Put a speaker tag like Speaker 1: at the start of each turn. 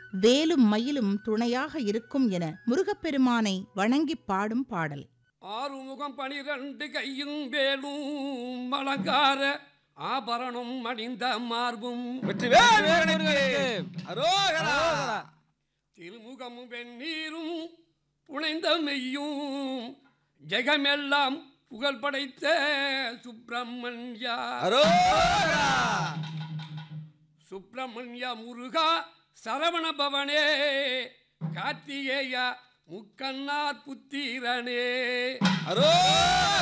Speaker 1: வேலும் மயிலும் துணையாக இருக்கும் என முருகப்பெருமானை வணங்கிப் பாடும் பாடல்
Speaker 2: ஆறுமுகம் பனிரண்டு கையும் வேலும் அலங்கார ஆபரணம் அணிந்த மார்பும்
Speaker 3: வெற்றிவேல் முருகனுக்கு அரோகரா
Speaker 2: திருமுகமும் வெந்நீரும் புனைந்த மெய்யும் ஜெகமெல்லாம் புகழ் படைத்த சுப்பிரமணியா
Speaker 3: அரோகரா
Speaker 2: சுப்பிரமணிய முருகா சரவண பவனே கார்த்திகேயா முக்கண்ணார் புத்திரனே
Speaker 3: அரோகரா